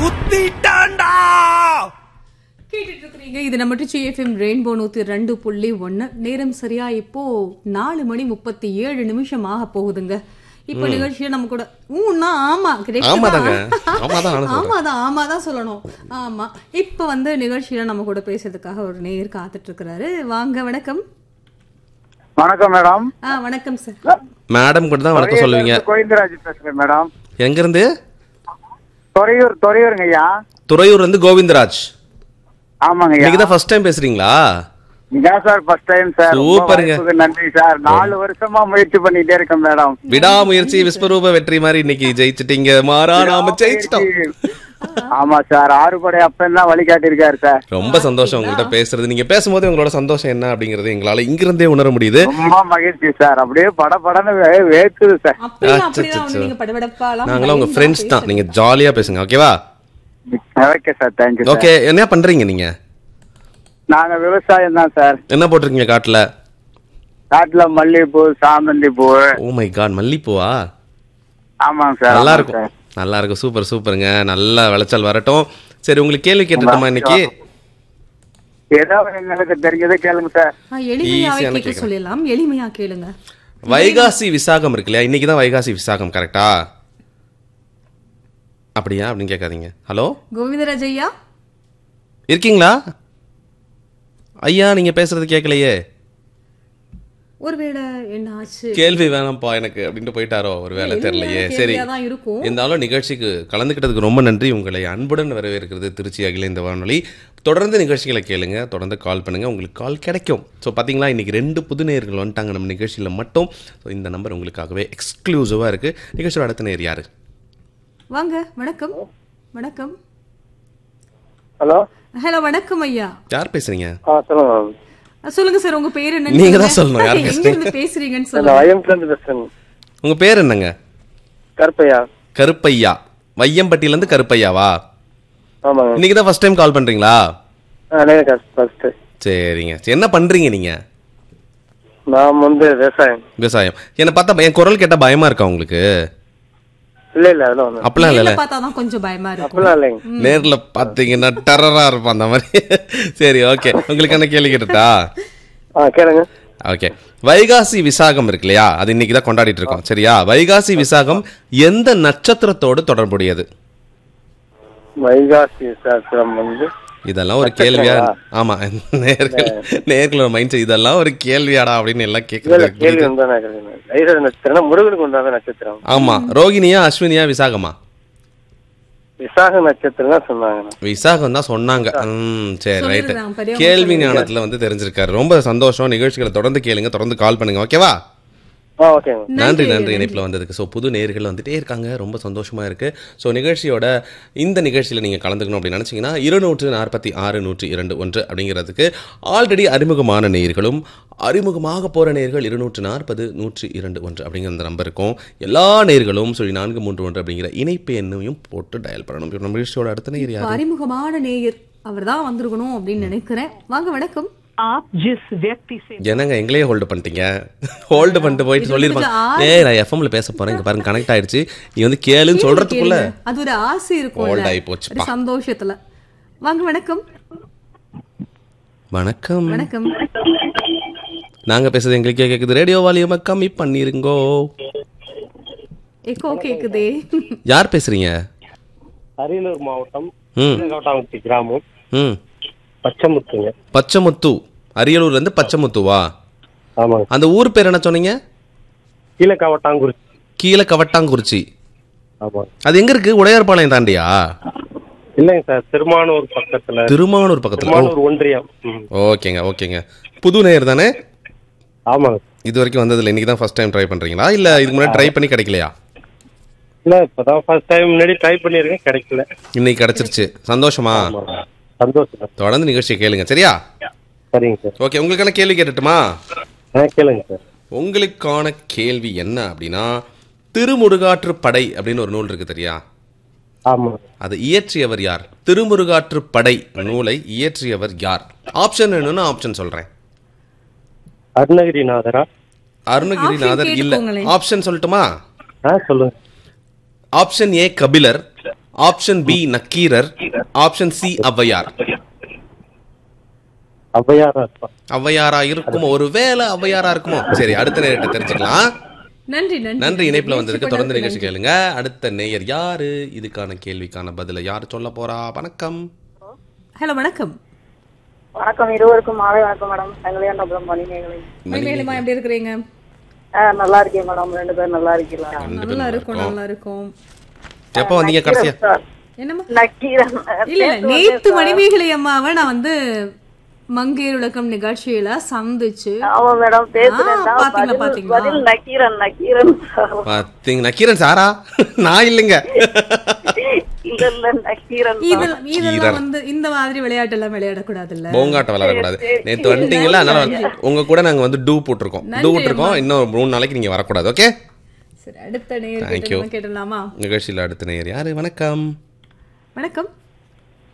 குத்திட்டான்டா கேட்டுட்டு இருக்கிறீங்க இது நம்ம எஃப்எம் ரெயின்போ நூத்தி ரெண்டு புள்ளி ஒன்னு நேரம் சரியா இப்போ நாலு மணி முப்பத்தி ஏழு நிமிஷம் ஆக போகுதுங்க இப்ப நிகழ்ச்சியில நம்ம கூட ஊன்னா ஆமா correct ஆமாதாங்க. தான். ஆமாதான் நானும் சொல்றேன். ஆமாதான் ஆமாதான் சொல்லணும் ஆமா இப்ப வந்து நிகழ்ச்சியில நம்ம கூட பேசுறதுக்காக ஒரு நேயர் காத்துட்டு இருக்கிறாரு வாங்க வணக்கம் வணக்கம் மேடம் ஆ வணக்கம் சார் மேடம் கூட தான் வணக்கம் சொல்லுவீங்க கோவிந்தராஜ் பேசுறேன் மேடம் எங்க இருந்து துறையூர் துறையூருங்க ஐயா துறையூர் வந்து கோவிந்தராஜ் ஆமாங்க இன்னைக்கு ஐயா தான் ஃபர்ஸ்ட் டைம் பேசுறீங்களா இதான் சார் ஃபர்ஸ்ட் டைம் சார் ரொம்ப சூப்பருங்க. வாய்ப்புக்கு நன்றி சார் நாலு வருஷமா முயற்சி பண்ணிட்டே இருக்கேன் மேடம் விடாமுயற்சி விஸ்வரூப வெற்றி மாதிரி இன்னைக்கு ஜெயிச்சிட்டீங்க மாறா நாம ஜெயிச்சிட்டோம் ஆமா சார் ஆறுபடை அப்பன் தான் வழிகாட்டியிருக்காரு சார் ரொம்ப சந்தோஷம் உங்கள்கிட்ட பேசுறது நீங்க பேசும்போது உங்களோட சந்தோஷம் என்ன அப்படிங்கறது எங்களால இங்கிருந்தே உணர முடியுது ரொம்ப மகிழ்ச்சி சார் அப்படியே பட படன்னு வே- வேர்க்குது சார் அப்படியே அச்சச்சோ. அப்படிதான் வந்து நீங்க படபடப்பாலாம் நாங்களாம் உங்க பயந்து ஃப்ரெண்ட்ஸ் தான் நீங்க ஜாலியா பேசுங்க ஓகேவா okay sir thank you sir okay என்ன பண்றீங்க நீங்க நாங்க விவசாயம் தான் சார் என்ன போட்டிருக்கீங்க காட்டுல காட்டுல மல்லிகைப்பூ சாமந்தி பூ ஓ மை காட் மல்லிப்பூவா ஆமாங்க சார் நல்லா ஆமாங்க இருக்கும் சார். நல்லா இருக்கும் சூப்பர் சூப்பருங்க நல்ல விளைச்சல் வரட்டும் சரி உங்களுக்கு கேள்வி கேட்டுட்டோமா இன்னைக்கு ஏதோ எங்களுக்கு தெரிஞ்சதை கேளுங்க சார் ஆ, எளிமையாவே ஈஸியான கேட்க கேக்குறேன். சொல்லிடலாம் எளிமையா கேளுங்க வைகாசி விசாகம் இருக்கு இல்லையா இன்னைக்கு தான் வைகாசி விசாகம் கரெக்டா அப்படியா அப்படின்னு கேட்காதீங்க ஹலோ கோவிந்தராஜ் ஐயா இருக்கீங்களா ஐயா நீங்க பேசுறது கேட்கலையே ஒருவேளை என்ன ஆச்சு கேள்வி வேணாம்ப்பா எனக்கு அப்படின்ட்டு போயிட்டாரோ ஒரு வேலை தெரியலையே எளிமையான சரி கேள்வியாதான் இருக்கும். இருந்தாலும் நிகழ்ச்சிக்கு கலந்துக்கிட்டதுக்கு ரொம்ப நன்றி உங்களை அன்புடன் வரவேற்கிறது திருச்சி அகில இந்த வானொலி தொடர்ந்து நிகழ்ச்சிகளை கேளுங்க தொடர்ந்து கால் பண்ணுங்க உங்களுக்கு கால் கிடைக்கும் ஸோ பார்த்தீங்களா இன்னைக்கு ரெண்டு புது நேயர்கள் வந்துட்டாங்க நம்ம நிகழ்ச்சியில் மட்டும் ஸோ இந்த நம்பர் உங்களுக்காகவே எக்ஸ்க்ளூசிவாக இருக்கு நிகழ்ச்சியோட அடுத்த நேர் யாரு வாங்க வணக்கம் வணக்கம் ஹலோ ஹலோ வணக்கம் ஐயா யார் பேசுறீங்க ஆ சொல்லுங்க அஹ் சொல்லுங்க சார் உங்க பேர் என்ன நீங்க தான் சொல்லணும், யார் எங்க இருந்து பேசுறீங்கன்னு நான் சொல்லுங்க வயம்ல இருந்து பேசுறேன் உங்க பேர் என்னங்க கருப்பையா கருப்பையா வையம்பட்டியிலேருந்து கருப்பையாவா ஆமாங்க இன்னைக்கு தான் ஃபர்ஸ்ட் டைம் கால் பண்றீங்களா அநேக ஃபர்ஸ்ட் சரிங்க சரி, என்ன பண்றீங்க நீங்க நான் வந்து விவசாயம் விவசாயம் என்னை பார்த்தா என் குரல் கேட்டா பயமா இருக்கா உங்களுக்கு இல்ல இல்ல அதெல்லாம் ஒண்ணு அப்படிலாம் நேர்ல இல்லைல்ல பார்த்தாதான் கொஞ்சம் பயமா இருக்கும் அப்படிலாம் இல்லைங்க நேர்ல பாத்தீங்கன்னா டெரரா இருப்பான் அந்த மாதிரி சரி ஓகே உங்களுக்கு என்ன கேள்வி கேட்டுட்டா ஆ கேளுங்க ஓகே வைகாசி விசாகம் இருக்கு இல்லையா அது இன்னைக்கு தான் கொண்டாடிட்டு இருக்கோம் சரியா வைகாசி விசாகம் எந்த நட்சத்திரத்தோடு தொடர்புடையது வைகாசி சாஸ்திரம் வந்து இதெல்லாம் ஒரு கேள்வியா ஆமா நேர்கள் நேர்களோட மைண்ட் இதெல்லாம் ஒரு கேள்வியாடா அப்படின்னு எல்லாம் இல்ல இல்ல கேள்வி கேட்குறது உண்டான கேள்வி. வைகாசி நட்சத்திரம் முருகனுக்கு உண்டான நட்சத்திரம் ஆமா ரோகிணியா அஸ்வினியா விசாகமா விசாக நட்சத்திரம் தான் சொன்னாங்க விசாகம் தான் சொன்னாங்க ம் சரி ரைட்டு சொல்லிருக்காங்க, பெரியவங்க கேள்வி ஞானத்துல வந்து தெரிஞ்சிருக்காரு ரொம்ப சந்தோஷம் நிகழ்ச்சிகளை தொடர்ந்து கேளுங்க தொடர்ந்து கால் பண்ணுங்க ஓகேவா ஆ ஓகேங்க நன்றி நன்றி இணைப்பில் வந்ததுக்கு ஸோ புது நேர்கள் வந்துட்டே இருக்காங்க ரொம்ப சந்தோஷமா இருக்கு ஸோ நிகழ்ச்சியோட இந்த நிகழ்ச்சியில் நீங்கள் கலந்துக்கணும் அப்படின்னு நினச்சிங்கன்னா இருநூற்று நாற்பத்தி ஆறு நூற்றி இரண்டு ஒன்று அப்படிங்கிறதுக்கு ஆல்ரெடி அறிமுகமான நேர்களும் அறிமுகமாக போகிற நேர்கள் இருநூற்று நாற்பது நூற்றி இரண்டு ஒன்று அப்படிங்கிற அந்த நம்பர் இருக்கும் எல்லா நேர்களும் சொல்லி நான்கு மூன்று ஒன்று அப்படிங்கிற இணைப்பு எண்ணையும் போட்டு டயல் பண்ணணும் இப்போ நம்ம நிகழ்ச்சியோட அடுத்த நேர் இப்ப யார் அறிமுகமான நேயர் அவர்தான் வந்திருக்கணும் அப்படின்னு நினைக்கிறேன் வாங்க வணக்கம் आप जिस व्यक्ति से என்னங்க எங்களையே ஹோல்டு பண்ணிட்டீங்க ஹோல்டு பண்ணிட்டு போயிட்டு இது சொல்லிருப்பாங்க கொஞ்சம் ஏய் நான் எஃப்எம்ல பேச போறேன் இங்க பாருங்க கனெக்ட் ஆயிடுச்சு நீ வந்து கேளுன்னு சொல்றதுக்குள்ள கேளுங்க. அது ஒரு ஆசை இருக்கும் Hold ஆகி போச்சுப்பா. சந்தோஷத்துல வாங்க வணக்கம் வணக்கம் வணக்கம் நாங்க பேசுறது எங்களுக்கே கேக்குது ரேடியோ வால்யூமை கம்மி பண்ணிருங்கோ எக்கோ கேக்குதே யார் பேசுறீங்க அரியலூர் மாவட்டம் ம் கோட்டாங்குட்டி கிராமம் ம் பச்சைமுத்துங்க பச்சைமுத்து அரியலூர்ல இருந்து பச்சைமுத்துவா ஆமாங்க அந்த ஊர் பேர் என்ன சொன்னீங்க கீழக்காவட்டாங்குறிச்சி கீழே கவட்டாங்குறிச்சி ஆமாங்க அது எங்க இருக்கு உடையார்பாளையம் தாண்டியா இல்லைங்க சார் திருமானூர் பக்கத்துல திருமானூர் பக்கத்துல ஓ, திருமானூர் ஒன்றியம் ம். ஓகேங்க ஓகேங்க புது நேயர் தானே ஆமாங்க இது வரைக்கும் வந்ததில்ல இன்னைக்கு தான் ஃபர்ஸ்ட் டைம் ட்ரை பண்றீங்களா இல்ல இதுக்கு முன்னாடி ட்ரை பண்ணி கிடைக்கலையா இல்ல இப்பதான் ஃபர்ஸ்ட் டைம் முன்னாடி ட்ரை பண்ணிருக்கேன் கிடைக்கல இன்னைக்கு கிடைச்சிருச்சு சந்தோஷமா ஆமாங்க. சந்தோஷம் சார் தொடர்ந்து நிகழ்ச்சியை கேளுங்க சரியா சரிங்க சார் ஓகே உங்களுக்கான கேள்வி கேட்டுட்டுமா ஆ கேளுங்க சார் உங்களுக்கான கேள்வி என்ன அப்படின்னா திருமுருகாற்று படை அப்படின்னு ஒரு நூல் இருக்கு தெரியா ஆமாங்க அதை இயற்றியவர் யார் திருமுருகாற்று படை நூலை இயற்றியவர் யார் ஆப்ஷன் வேணும்னா ஆப்ஷன் சொல்றேன் அருணகிரிநாதரா அருணகிரிநாதர் Option இல்ல கேட்டுக்கோங்களேன். ஆப்ஷன் சொல்லட்டுமா ஆ சொல்லுங்க option A Kapilar option B Nakkeerar option C Avvaiyar ஔவையாரா இருப்பா ஔவையாரா இருக்குமோ ஒருவேளை ஔவையாரா இருக்குமோ சரி அடுத்த நேரத்தை தெரிஞ்சுக்கலாம் நன்றி நன்றி நன்றி இணைப்புல வந்ததுக்கு தொடர்ந்து நன்றி. நிகழ்ச்சி கேளுங்க அடுத்த நேயர் யாரு இதுக்கான கேள்விக்கான பதில யாரு சொல்ல போறா வணக்கம் ஹலோ வணக்கம் வணக்கம் இருவருக்கும் மாலை வணக்கம் மேடம் சங்கலியாண்டபுரம் மணிமேகலை மணிமேகலைமா எப்படி இருக்கிறீங்க ஆ, நல்லா இருக்கேன் மேடம் ரெண்டு பேரும் நல்லா இருக்கீங்களா நல்லா இருக்கும் நல்லா இருக்கும் எப்ப வந்தீங்க கடைசியா சார் என்னம்மா நக்கீரன் இல்ல இல்ல நேத்து மணிமேகலை அம்மாவை நான் வந்து மங்கையர் உலகம் நிகழ்ச்சியில சந்திச்சு ஆமா மேடம் பேசுறேன் ஆ, பாத்தீங்களா, பதில் பாத்தீங்களா? பதில் நக்கீரன் நக்கீரன் சார் பாத்தீங்க நக்கீரன் சாரா நான் இல்லைங்க இல்ல இல்ல நக்கீரன் தான். இதுல இதெல்லாம் வந்து இந்த மாதிரி விளையாட்டு எல்லாம் விளையாடக்கூடாது இல்ல போங்காட்டம் விளையாடக்கூடாது நேத்து வந்துட்டீங்களா அதனால உங்க கூட நாங்க வந்து டூ போட்டிருக்கோம் டூ போட்டிருக்கோம் இன்னும் மூணு நாளைக்கு நீங்க வரக்கூடாது ஓகே சரி அடுத்த நேர் Thank you. கேட்டலாமா நிகழ்ச்சியில் அடுத்த நேயர் யாரு வணக்கம் வணக்கம்